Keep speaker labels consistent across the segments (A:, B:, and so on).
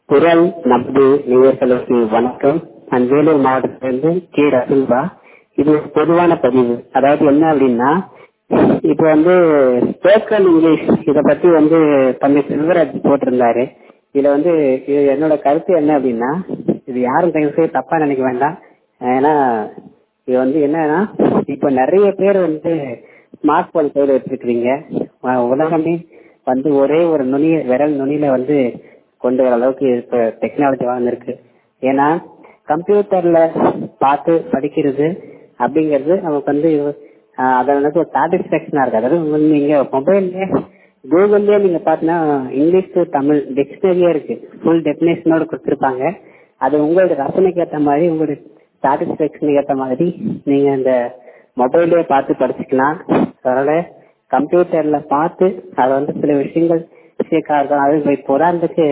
A: குரல் நமது நேயர்களுக்கு வணக்கம் நான் வேலூர் மாவட்டத்திலிருந்து கே ரசூல்பா இது ஒரு பொதுவான பதிவு அதாவது என்ன அப்படின்னா இப்போ வந்து ஸ்போக்கன் இங்கிலீஷ் இதை பத்தி வந்து தம்பி செல்வராஜ் போட்டிருந்தாரு இதுல வந்து இது என்னோட கருத்து என்ன அப்படின்னா இது யாரும் தயவு செய்து தப்பா நினைக்க வேண்டாம் ஏன்னா இது வந்து என்னன்னா இப்போ நிறைய பேர் வந்து ஸ்மார்ட் போன் கையில் வச்சிருக்கிறீங்க அஹ் உலகமே வந்து ஒரே ஒரு நுனி விரல் நுனியில வந்து கொண்டு வர அளவுக்கு இப்ப டெக்னாலஜி வளர்ந்துருக்கு ஏன்னா கம்ப்யூட்டர்ல பார்த்து படிக்கிறது அப்படிங்கிறது நமக்கு வந்து ஆஹ் அது வந்து ஒரு சாட்டிஸ்பேக்ஷனா இருக்கு அதாவது உங்களுக்கு நீங்க மொபைல்ல கூகுள்லயே நீங்க பாத்தீங்கன்னா இங்கிலீஷ் டு தமிழ் டிக்ஷனரியே இருக்கு ஃபுல் டெபினேஷனோட கொடுத்துருப்பாங்க அது உங்களோட ரசனைக்கு ஏற்ற மாதிரி உங்களுடைய சாட்டிஸ்பேக்ஷனுக்கு ஏற்ற மாதிரி நீங்க இந்த மொபைல்லே பார்த்து படிச்சுக்கலாம் அதனால கம்ப்யூட்டர்ல பார்த்து அது வந்து சில விஷயங்கள் மிஸ்டேக்கா இருக்கும் அது இப்போ உதாரணத்துக்கு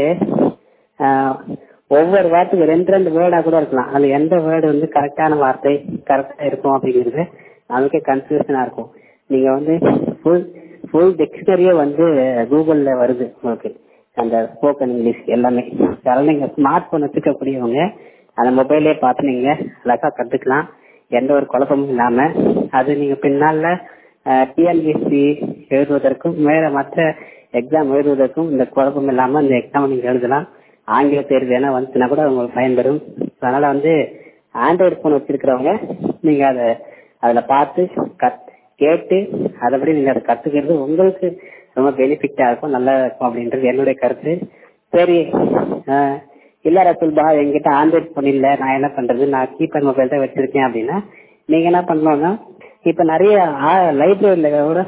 A: ஆஹ், ஒவ்வொரு வார்த்தைக்கு ரெண்டு ரெண்டு வேர்டா கூட இருக்கலாம் அதுல எந்த வேர்டு வந்து கரெக்டான வார்த்தை கரெக்டா இருக்கும் அப்படிங்கிறது நமக்கே கன்ஃபியூஷனா இருக்கும் நீங்க வந்து ஃபுல் ஃபுல் டிக்ஷனரியே வந்து கூகுள்ல வருது உங்களுக்கு அந்த ஸ்போக்கன் இங்கிலீஷ் எல்லாமே அதனால நீங்க ஸ்மார்ட் போன் வச்சுக்கக்கூடியவங்க அந்த மொபைலே பார்த்து நீங்க அழகா கத்துக்கலாம் எந்த ஒரு குழப்பமும் இல்லாம அது நீங்க பின்னால டிஎன்பிஎஸ்சி எழுதுவதற்கும் வேற மற்ற எக்ஸாம் எழுதுவதற்கும் இந்த குழப்பம் இல்லாம இந்த எக்ஸாம் நீங்க எழுதலாம் ஆங்கில தேர்வு என வந்துச்சுன்னா கூட உங்களுக்கு பயன்பெறும் அதனால வந்து ஆண்ட்ராய்டு போன் வச்சிருக்கிறவங்க நீங்க அதை அதுல பார்த்து கத் கேட்டு அதபடி நீங்க அதை கத்துக்கிறது உங்களுக்கு ரொம்ப பெனிஃபிட்டா இருக்கும் நல்லா இருக்கும் அப்படின்றது என்னுடைய கருத்து சரி ஆஹ் இல்ல ரசூல்பா என்கிட்ட ஆண்ட்ராய்டு போன் இல்ல நான் என்ன பண்றது நான் கீபேட் மொபைல் தான் வச்சிருக்கேன் அப்படின்னா நீங்க என்ன பண்ணணும்னா இப்ப நிறைய லைப்ரரியில கூட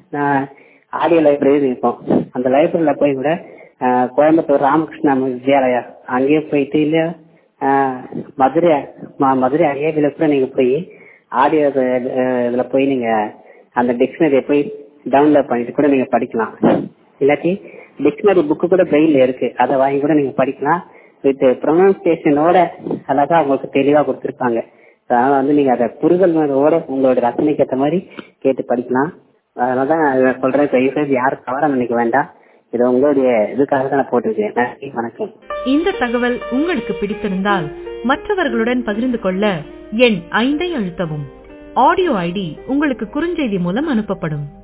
A: ஆடியோ லைப்ரரி இருக்கும் அந்த லைப்ரரியில போய் கூட ஆஹ் கோயம்புத்தூர் ராமகிருஷ்ணா வித்யாலயா அங்கேயே போயிட்டு இல்ல ஆஹ் மதுரை ம- மதுரை அங்கேயே கூட நீங்க போய் ஆடியோ இதுல போய் நீங்க அந்த டிக்ஷனரியை போய் டவுன்லோட் பண்ணிட்டு கூட நீங்க படிக்கலாம் இல்லாட்டி டிக்ஷனரி புக்கு கூட பிரெயில இருக்கு அதை வாங்கி கூட நீங்க படிக்கலாம் வித் ப்ரொனன்சியேஷனோட அழகா உங்களுக்கு தெளிவா கொடுத்துருப்பாங்க அதனால வந்து நீங்க அதை புரிதலோட உங்களோட ரசனைக்கு ஏற்ற மாதிரி கேட்டு படிக்கலாம் அதனாலதான் நான் இதை சொல்றேன் தயவு செய்து யாரும் தவறா நினைக்க வேண்டாம் இது உங்களுடைய இதுக்காக தான் நான் போட்டிருக்கேன் நன்றி வணக்கம்
B: இந்த தகவல் உங்களுக்கு பிடித்திருந்தால் மற்றவர்களுடன் பகிர்ந்து கொள்ள எண் ஐந்தை அழுத்தவும் ஆடியோ ஐடி உங்களுக்கு குறுஞ்செய்தி மூலம் அனுப்பப்படும்